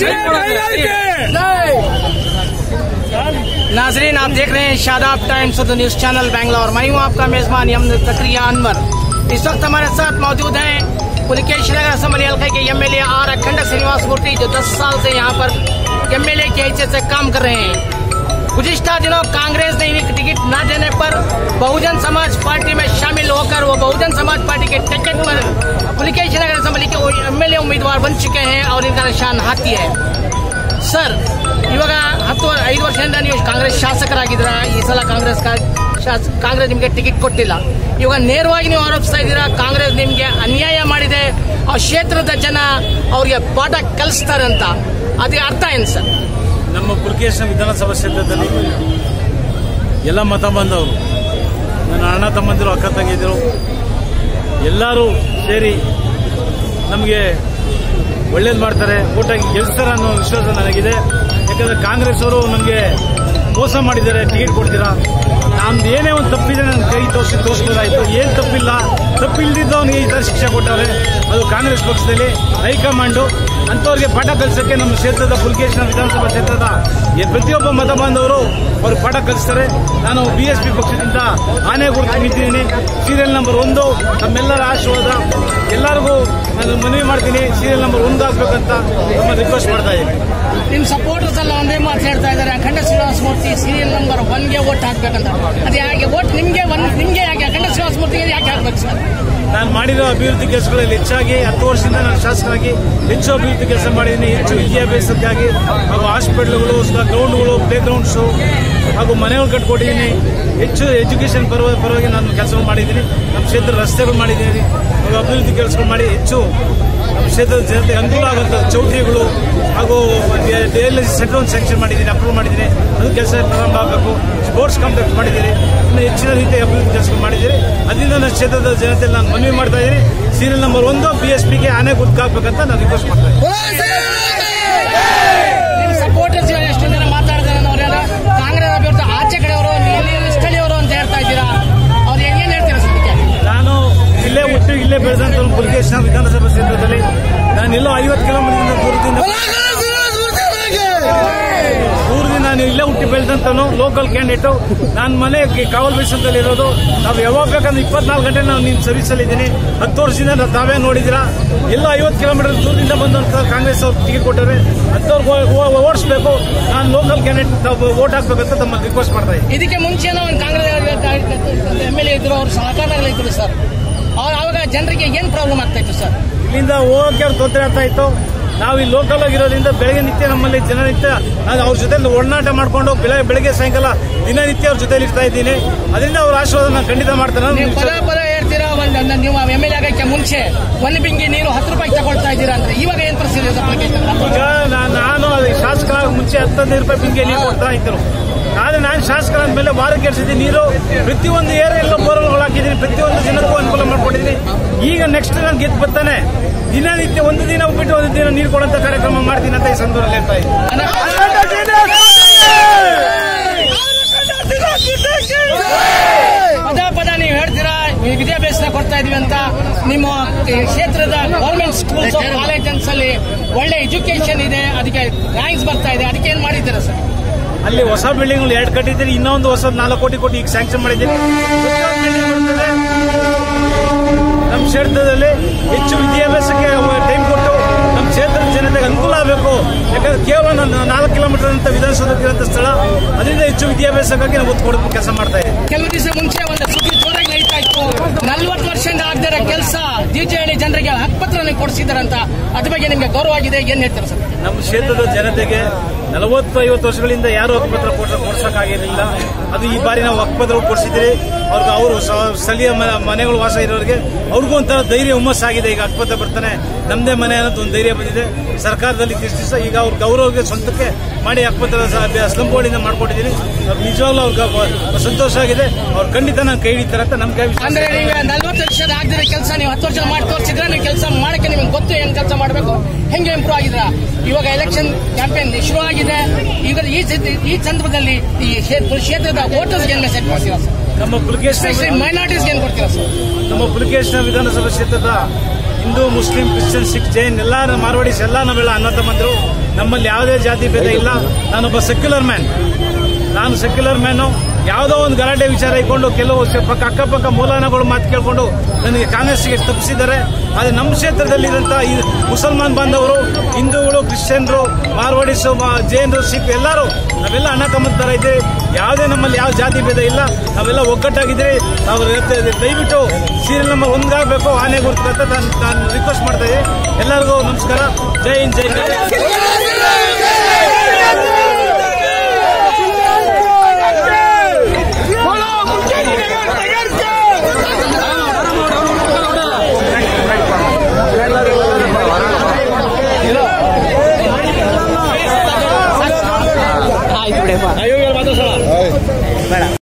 नाजरीन आप देख रहे हैं Shadab Times Urdu news channel Bangalore मैं हूँ आपका मेजबान यमन तकरिया अनवर इस वक्त हमारे साथ मौजूद हैं पुलिकेश नगर असम्बली हल्के के एम एल ए आर अखंड श्रीनिवास मूर्ति जो 10 साल से यहाँ पर एम एल ए की हैसियत से काम कर रहे हैं गुजश्ता दिनों कांग्रेस ने इन्हें टिकट न देने पर बहुजन समाज पार्टी में शामिल होकर वो बहुजन समाज पार्टी के टिकट पर पुलिकेश नगर असम्बली के एम एल ए उम्मीदवार बन चुके हैं और इनका निशान हाथी है ಸರ್ ಇವಾಗ ಹತ್ತು ಐದು ವರ್ಷದಿಂದ ನೀವು ಕಾಂಗ್ರೆಸ್ ಶಾಸಕರಾಗಿದ್ದೀರಾ ಈ ಸಲ ಕಾಂಗ್ರೆಸ್ ಕಾ- ಶಾಸ ಕಾಂಗ್ರೆಸ್ ನಿಮಗೆ ಟಿಕೆಟ್ ಕೊಟ್ಟಿಲ್ಲ ಇವಾಗ ನೇರವಾಗಿ ನೀವು ಆರೋಪಿಸ್ತಾ ಇದ್ದೀರಾ ಕಾಂಗ್ರೆಸ್ ನಿಮಗೆ ಅನ್ಯಾಯ ಮಾಡಿದೆ ಆ ಕ್ಷೇತ್ರದ ಜನ ಅವ್ರಿಗೆ ಪಾಠ ಕಲಿಸ್ತಾರೆ ಅಂತ ಅದಕ್ಕೆ ಅರ್ಥ ಏನು ಸರ್ ನಮ್ಮ ಪುಲ್ಕೇಶ್ನ ವಿಧಾನಸಭಾ ಕ್ಷೇತ್ರದಲ್ಲಿ ಎಲ್ಲ ಮತ ಬಂದವರು ನನ್ನ ಅಣ್ಣ ತಮ್ಮಂದಿರು ಅಕ್ಕ ತಂಗಿದ್ರು ಎಲ್ಲರೂ ಸೇರಿ ನಮಗೆ ಒಳ್ಳೇದು ಮಾಡ್ತಾರೆ ಓಟಾಗಿ ಗೆಲ್ಲಿಸ್ತಾರೆ ಅನ್ನೋ ವಿಶ್ವಾಸ ನನಗಿದೆ ಯಾಕಂದ್ರೆ ಕಾಂಗ್ರೆಸ್ ಅವರು ನಮಗೆ ಮೋಸ ಮಾಡಿದ್ದಾರೆ ಟಿಕೆಟ್ ಕೊಡ್ತೀರಾ ನಮ್ದು ಏನೇ ಒಂದು ತಪ್ಪಿದೆ ನನ್ನ ಕೈ ತೋರಿಸಿ ತೋರಿಸ್ಬೋದಾಯ್ತು ಏನು ತಪ್ಪಿಲ್ಲ ತಪ್ಪಿಲ್ದಿದ್ದವನಿಗೆ ಈ ಥರ ಶಿಕ್ಷೆ ಕೊಟ್ಟವ್ರೆ ಅದು ಕಾಂಗ್ರೆಸ್ ಪಕ್ಷದಲ್ಲಿ ಹೈಕಮಾಂಡು ಅಂಥವ್ರಿಗೆ ಪಾಠ ಕಲಿಸೋಕ್ಕೆ ನಮ್ಮ ಕ್ಷೇತ್ರದ ಪುಲ್ಕೇಶ್ನ ವಿಧಾನಸಭಾ ಕ್ಷೇತ್ರದ ಈ ಪ್ರತಿಯೊಬ್ಬ ಮತ ಬಾಂಧವರು ಅವರು ಪಾಠ ಕಲಿಸ್ತಾರೆ ನಾನು ಬಿ ಎಸ್ ಪಿ ಪಕ್ಷದಿಂದ ಆನೆ ಗುರುತು ನಿಂತಿದ್ದೀನಿ ಸೀರಿಯಲ್ ನಂಬರ್ ಒಂದು ನಮ್ಮೆಲ್ಲರ ಆಶೀರ್ವಾದ ಎಲ್ಲರಿಗೂ ನಾನು ಮನವಿ ಮಾಡ್ತೀನಿ ಸೀರಿಯಲ್ ನಂಬರ್ ಒಂದು ಆಗ್ಬೇಕಂತ ನಮ್ಮ ರಿಕ್ವೆಸ್ಟ್ ಮಾಡ್ತಾ ಇದ್ದೀನಿ ನಿಮ್ಮ ಸಪೋರ್ಟರ್ಸ್ ಎಲ್ಲ ಒಂದೇ ಮಾತು ಹೇಳ್ತಾ ಇದ್ದಾರೆ ಅಖಂಡ ಶ್ರೀನಿವಾಸ ಮೂರ್ತಿ ಸೀರಿಯಲ್ ನಂಬರ್ ಒನ್ಗೆ ಓಟ್ ಹಾಕ್ಬೇಕಂತ ಅದು ಯಾಕೆ ಓಟ್ ನಿಮಗೆ ಒನ್ ನಿಮಗೆ ಯಾಕೆ ಅಖಂಡ ಶ್ರೀನಿವಾಸ ಮೂರ್ತಿಗೆ ಯಾಕೆ ಹಾಕ್ಬೇಕು ಸರ್ ನಾನು ಮಾಡಿರೋ ಅಭಿವೃದ್ಧಿ ಕೆಲಸಗಳಲ್ಲಿ ಹೆಚ್ಚಾಗಿ ಹತ್ತು ವರ್ಷದಿಂದ ನಾನು ಶಾಸಕರಾಗಿ ಹೆಚ್ಚು ಅಭಿವೃದ್ಧಿ ಕೆಲಸ ಮಾಡಿದ್ದೀನಿ ಹೆಚ್ಚು ವಿದ್ಯಾಭ್ಯಾಸಕ್ಕಾಗಿ ಹಾಗೂ ಹಾಸ್ಪಿಟ್ಲ್ಗಳು ಗ್ರೌಂಡ್ಗಳು ಪ್ಲೇ ಗ್ರೌಂಡ್ಸು ಹಾಗೂ ಮನೆಗಳು ಕಟ್ಕೊಟ್ಟಿದ್ದೀನಿ ಹೆಚ್ಚು ಎಜುಕೇಷನ್ ಪರವಾಗಿ ಪರವಾಗಿ ನಾನು ಕೆಲಸ ಮಾಡಿದ್ದೀನಿ ನಮ್ಮ ಕ್ಷೇತ್ರ ರಸ್ತೆಗಳು ಮಾಡಿದ್ದೀನಿ ಹಾಗೂ ಅಭಿವೃದ್ಧಿ ಕೆಲಸಗಳು ಮಾಡಿ ಹೆಚ್ಚು ನಮ್ಮ ಕ್ಷೇತ್ರದ ಜನತೆ ಅನುಕೂಲ ಆಗುವಂಥ ಚೌಟ್ರಿಗಳು ಹಾಗೂ ಡೈಲಿ ಸೆಂಟ್ರಲ್ ಸ್ಯಾಂಕ್ಷನ್ ಮಾಡಿದ್ದೀನಿ ಅಪ್ರೂವ್ ಮಾಡಿದ್ದೀನಿ ಅದು ಕೆಲಸ ಪ್ರಾರಂಭ ಆಗಬೇಕು ಸ್ಪೋರ್ಟ್ಸ್ ಕಾಂಪ್ಲೆಕ್ಸ್ ಮಾಡಿದ್ದೀನಿ ಇನ್ನು ಹೆಚ್ಚಿನ ರೀತಿಯ ಅಭಿವೃದ್ಧಿ ಕೆಲಸಗಳು ಮಾಡಿದ್ದೀನಿ ಅದರಿಂದ ನನ್ನ ಕ್ಷೇತ್ರದ ಜನತೆ ನಾನು ಮನವಿ ಮಾಡ್ತಾ ಇದ್ದೀನಿ ಸೀರಿಯಲ್ ನಂಬರ್ ಒಂದು ಬಿ ಎಸ್ ಪಿಗೆ ಆನೆ ಗುರ್ತಾಗಬೇಕಂತ ನಾನು ರಿಕ್ವೆಸ್ಟ್ ಮಾಡ್ತಾ ಇದ್ದೀನಿ ನಿಮ್ಮ ಸಪೋರ್ಟರ್ಸ್ ಎಷ್ಟು ಜನ ಮಾತಾಡ್ತಾರೆ ಅವರೆಲ್ಲ ಕಾಂಗ್ರೆಸ್ ಅಭ್ಯರ್ಥಿ ಆಚೆ ಕಡೆಯವರು ನೀವು ಸ್ಥಳೀಯವರು ಅಂತ ಹೇಳ್ತಾ ಇದ್ದೀರಾ ಅವ್ರು ಹೆಂಗೇನು ಹೇಳ್ತೀರಾ ಸರ್ ಇದಕ್ಕೆ ನಾನು ಇಲ್ಲೇ ಹುಟ್ಟು ಇಲ್ಲೇ ಬೆಳೆದಂತ ಪುಲಿಕೇಶ್ನ ವಿಧಾನಸಭಾ ಕ್ಷೇತ್ರದಲ್ಲಿ ನಾನು ಎಲ್ಲೋ ಐವತ್ತು ಕಿಲೋಮೀಟರ್ ದೂರದಿಂದ ದೂರದಿಂದ ನಾನು ಇಲ್ಲೇ ಹುಟ್ಟಿ ಬೆಳೆದಂತನು ಲೋಕಲ್ ಕ್ಯಾಂಡಿಡೇಟು ನಾನು ಮನೆ ಕಾವಲ್ ಬೇಸಂತಲ್ಲಿ ಇರೋದು ನಾವು ಯಾವಾಗ ಬೇಕಂದ್ರೆ ಇಪ್ಪತ್ನಾಲ್ಕು ಗಂಟೆ ನಾವು ನಿನ್ನ ಸರ್ವಿಸಲ್ಲಿ ಇದ್ದೀನಿ ಹತ್ತು ವರ್ಷದಿಂದ ನಾವು ತಾವೇ ನೋಡಿದ್ದೀರಾ ಎಲ್ಲೋ ಐವತ್ತು ಕಿಲೋಮೀಟರ್ ದೂರದಿಂದ ಬಂದಂತ ಕಾಂಗ್ರೆಸ್ ಅವ್ರು ಟಿಕೆಟ್ ಕೊಟ್ಟರೆ ಅಂಥವ್ರಿಗೆ ಓಡಿಸ್ಬೇಕು ನಾನು ಲೋಕಲ್ ಕ್ಯಾಂಡಿಡೇಟ್ ವೋಟ್ ಹಾಕ್ಬೇಕಂತ ತಮ್ಮ ರಿಕ್ವೆಸ್ಟ್ ಮಾಡ್ತಾ ಇದ್ದೀನಿ ಇದಕ್ಕೆ ಮುಂಚೆನೂ ಒಂದು ಕಾಂಗ್ರೆಸ್ ಎಮ್ ಎಲ್ ಎ ಇದ್ರು ಅವರು ಸಹಕಾರಗಳು ಇದ್ರು ಸರ್ ಅವ್ರು ಅವಾಗ ಜನರಿಗೆ ಏನು ಪ್ರಾಬ್ಲಮ್ ಆಗ್ತಾ ಇತ್ತು ಸರ್ ಇಲ್ಲಿಂದ ಹೋಗಕ್ಕೆ ಅವ್ರು ತೊಂದರೆ ಆಗ್ತಾ ಇತ್ತು ನಾವು ಈ ಲೋಕಲ್ ಆಗಿರೋದ್ರಿಂದ ಬೆಳಗ್ಗೆ ನಿತ್ಯ ನಮ್ಮಲ್ಲಿ ದಿನನಿತ್ಯ ನಾನು ಅವ್ರ ಜೊತೆ ಒಡನಾಟ ಮಾಡ್ಕೊಂಡು ಬೆಳಗ್ಗೆ ಬೆಳಗ್ಗೆ ಸಾಯಂಕಾಲ ದಿನನಿತ್ಯ ಅವ್ರ ಜೊತೆಲಿ ಇರ್ತಾ ಇದ್ದೀನಿ ಅದರಿಂದ ಅವ್ರ ಆಶೀರ್ವಾದ ನಾನು ಖಂಡಿತ ಮಾಡ್ತೇನೆ ನೀವು ಪದ ನಾನು ಪದ ಹೇಳ್ತೀರಾ ಒಂದು ನೀವು ಎಮ್ ಎಲ್ ಎ ಆಗಕ್ಕೆ ಮುಂಚೆ ಒಂದು ಬಿಂಗಿ ನೀರು ಹತ್ತು ರೂಪಾಯಿ ತಗೊಳ್ತಾ ಇದ್ದೀರಾ ಅಂದ್ರೆ ಇವಾಗ ಏನು ಪರಿಸ್ಥಿತಿ ಇದೆ ಸರ್ ಈಗ ನಾ- ನಾನು ಅದು ಶಾಸಕರಾಗ ಮುಂಚೆ ಹತ್ತೊಂದು ರೂಪಾಯಿ ಬಿಂಗೆ ನೀರು ಕೊಡ್ತಾ ಇದ್ರು ಆದ್ರೆ ನಾನು ಶಾಸಕರ ಮೇಲೆ ವಾರಕ್ಕೆ ಕೆಡಿಸಿದ್ದೀನಿ ನೀರು ಪ್ರತಿಯೊಂದು ಏರಿಯಲ್ಲೂ ಬೋರ್ವೆಲ್ಗಳು ಹಾಕಿದ್ದೀನಿ ಪ್ರತಿಯೊಂದು ಜನಕ್ಕೂ ಅನುಕೂಲ ಮಾಡ್ಕೊಂಡಿದ್ದೀನಿ ಈಗ ನೆಕ್ಸ್ಟ್ ನಾನು ಗೆದ್ದು ಬರ್ತಾನೆ ದಿನನಿತ್ಯ ಒಂದು ದಿನ ಬಿಟ್ಟು ಒಂದು ದಿನ ನೀರು ಕೊಡುವಂತ ಕಾರ್ಯಕ್ರಮ ಮಾಡ್ತೀನಿ ಅಂತ ಈ ಸಂದರ್ಭದಲ್ಲಿ ಹೇಳ್ತಾ ಇದ್ದೀನಿ ಪದ ಪದ ನೀವು ಹೇಳ್ತೀರಾ ಈ ವಿದ್ಯಾಭ್ಯಾಸ ಕೊಡ್ತಾ ಇದೀವಿ ಅಂತ ನಿಮ್ಮ ಈ ಕ್ಷೇತ್ರದ ಗೌರ್ಮೆಂಟ್ ಸ್ಕೂಲ್ಸ್ ಕಾಲೇಜಸ್ ಅಲ್ಲಿ ಒಳ್ಳೆ ಎಜುಕೇಶನ್ ಇದೆ ಅದಕ್ಕೆ ರ್ಯಾಂಕ್ಸ್ ಬರ್ತಾ ಇದೆ ಅದಕ್ಕೆ ಏನ್ ಮಾಡಿದ್ದೀರಾ ಸರ್ ಅಲ್ಲಿ ಹೊಸ ಬಿಲ್ಡಿಂಗ್ ಎರಡು ಕಟ್ಟಿದ್ದೀನಿ ಇನ್ನೊಂದು ಹೊಸ ನಾಲ್ಕು ಕೋಟಿ ಕೋಟಿ ಈಗ ಸ್ಯಾಂಕ್ಷನ್ ಮಾಡಿದ್ದೀನಿ ಪ್ರತಿಯೊಂದು building ಬರ್ತದೆ. ನಮ್ಮ ಕ್ಷೇತ್ರದಲ್ಲಿ ಹೆಚ್ಚು ವಿದ್ಯಾಭ್ಯಾಸಕ್ಕೆ ಟೈಮ್ ಕೊಟ್ಟು ನಮ್ಮ ಕ್ಷೇತ್ರದ ಜನತೆಗೆ ಅನುಕೂಲ ಆಗಬೇಕು ಯಾಕಂದ್ರೆ ಕೇವಲ ನಾನು ನಾಲ್ಕು ಕಿಲೋಮೀಟರ್ ಅಂತ ವಿಧಾನಸೌಧಕ್ಕಿರುವಂಥ ಸ್ಥಳ ಅದರಿಂದ ಹೆಚ್ಚು ವಿದ್ಯಾಭ್ಯಾಸಕ್ಕಾಗಿ ನಾವು ಒತ್ತು ಕೊಡೋದು ಕೆಲಸ ಮಾಡ್ತಾ ಇದ್ದೀವಿ ಕೆಲವು ದಿವಸ ಮುಂಚೆ ಒಂದು ಸುದ್ದಿ ಜೋರಾಗಿ ನಡೀತಾ ಇತ್ತು ನಲ್ವತ್ತು ವರ್ಷದಿಂದ ಆಗದಿರೋ ಕೆಲಸ ಜಿಜೆಹಳ್ಳಿ ಜನರಿಗೆ ಹಕ್ಪತ್ರ ಕೊಡಿಸಿದಾರಂತ ಅದ್ರ ಬಗ್ಗೆ ನಿಮ್ಗೆ ಗೌರವ ಆಗಿದೆ ಏನ್ ಹೇಳ್ತೀರಾ ಸರ್ ನಮ್ಮ ಕ್ಷೇತ್ರದ ಜನತೆಗೆ ನಲವತ್ತು ಐವತ್ತು ವರ್ಷಗಳಿಂದ ಯಾರು ಹಕ್ಕುಪತ್ರ ಕೊಡ್ಸಕ್ಕಾಗಿರಲಿಲ್ಲ ಅದು ಈ ಬಾರಿ ನಾವು ಹಕ್ಕುಪತ್ರ ಕೊಡಿಸಿದ್ದೀರಿ ಅವ್ರಿಗೆ ಅವರು ಸ- ಸ್ಥಳೀಯ ಮ- ಮನೆಗಳು ವಾಸ ಇರೋರಿಗೆ ಅವ್ರಿಗೂ ಒಂಥರ ಧೈರ್ಯ ಹುಮ್ಮಸ್ಸಾಗಿದೆ ಈಗ ಹಕ್ಕುಪತ್ರ ಬರ್ತಾನೆ ನಮ್ಮದೇ ಮನೆ ಅನ್ನೋದು ಒಂದು ಧೈರ್ಯ ಬಂದಿದೆ ಸರ್ಕಾರದಲ್ಲಿ ಇಷ್ಟು ದಿವಸ ಈಗ ಅವ್ರ ಗೌರವಕ್ಕೆ ಸ್ವಂತಕ್ಕೆ ಮಾಡಿ ಹಕ್ಕುಪತ್ರ ಸ್ಲಂ ಬೋರ್ಡಿಂದ ಮಾಡ್ಕೊಟ್ಟಿದ್ದೀನಿ ಅವ್ರು ನಿಜವಾಗ್ಲೂ ಅವ್ರಿಗೆ ಸಂತೋಷ ಆಗಿದೆ ಅವ್ರು ಖಂಡಿತ ನಾನು ಕೈ ಹಿಡಿತಾರೆ ಅಂತ ನಮ್ಮ ಕೈ ಅಂದ್ರೆ ನೀವು ನಲ್ವತ್ತು ವರ್ಷದ ಆಗದಿರೋ ಕೆಲಸ ನೀವು ಹತ್ತು ವರ್ಷ ಮಾಡಿ ತೋರಿಸಿದ್ರೆ ನೀವು ಕೆಲಸ ಮಾಡಕ್ಕೆ ನಿಮ್ಗೆ ಗೊತ್ತು ಏನ್ ಕೆಲಸ ಮಾಡಬೇಕು ಹೆಂಗೆ ಇಂಪ್ರೂವ್ ಆಗಿದ್ರ ಇವಾಗ ಎಲೆಕ್ಷನ್ ಕ್ಯಾಂಪೇನ್ ಶುರು ಆಗಿದೆ ಈಗ ಈ ಸ- ಈ ಸಂದರ್ಭದಲ್ಲಿ ಈ ಕ್ಷೇತ್ರ- ಕ್ಷೇತ್ರದ ವೋಟರ್ಸ್ಗೆ ಏನ್ ಮೆಸೇಜ್ ಕೊಡ್ತೀರಾ ಸರ್ ನಮ್ಮ ಪುಲಕೇಶ್ ಎಸ್ಪೆಷಲಿ ಮೈನಾರಿಟೀಸ್ಗೆ ಏನ್ ಕೊಡ್ತೀರಾ ಸರ್ ನಮ್ಮ ಪುಲಕೇಶ್ನ ವಿಧಾನಸಭಾ ಕ್ಷೇತ್ರದ ಹಿಂದೂ ಮುಸ್ಲಿಂ ಕ್ರಿಶ್ಚಿಯನ್ ಸಿಖ್ ಜೈನ್ ಎಲ್ಲ ಮಾರ್ವಾಡಿಸ್ ಎಲ್ಲ ನಾವೆಲ್ಲ ಅಣ್ಣ ತಮ್ಮಂದರು ನಮ್ಮಲ್ಲಿ ಯಾವುದೇ ಜಾತಿ ಭೇದ ಇಲ್ಲ ನಾನೊಬ್ಬ ಸೆಕ್ಯುಲರ್ ಮ್ಯಾನ್ ನಾನು ಸೆಕ್ಯುಲರ್ ಮ್ಯಾನು ಯಾವುದೋ ಒಂದು ಗಲಾಟೆ ವಿಚಾರ ಇಟ್ಕೊಂಡು ಕೆಲವು ಸ- ಪಕ್ಕ ಅಕ್ಕಪಕ್ಕ ಮೂಲನಗಳು ಮಾತು ಕೇಳಿಕೊಂಡು ನನಗೆ ಕಾಂಗ್ರೆಸ್ಗೆ ತಪ್ಪಿಸಿದ್ದಾರೆ ಆದರೆ ನಮ್ಮ ಕ್ಷೇತ್ರದಲ್ಲಿರುವಂಥ ಈ ಮುಸಲ್ಮಾನ್ ಬಾಂಧವರು ಹಿಂದೂಗಳು ಕ್ರಿಶ್ಚಿಯನ್ರು ಮಾರ್ವಾಡಿಸು ಮಾ- ಜೈನರು ಸಿಖ್ ಎಲ್ಲರೂ ನಾವೆಲ್ಲ ಅಣ್ಣ ತಮ್ಮದ ಥರ ಇದ್ದೀವಿ ಯಾವುದೇ ನಮ್ಮಲ್ಲಿ ಯಾವ ಜಾತಿ ಭೇದ ಇಲ್ಲ ನಾವೆಲ್ಲ ಒಗ್ಗಟ್ಟಾಗಿದ್ದೀವಿ ನಾವು ಇವತ್ತು ದಯವಿಟ್ಟು ಸೀರಿಯಲ್ ನಂಬರ್ ಒಂದಾಗಬೇಕು ಆನೆ ಗುರುತು ಅಂತ ನಾನು ನಾನು ರಿಕ್ವೆಸ್ಟ್ ಮಾಡ್ತಾ ಇದ್ದೀನಿ ಎಲ್ಲರಿಗೂ ನಮಸ್ಕಾರ ಜೈ ಹಿಂದ್ ಜೈ ಕರ್ನಾಟಕ.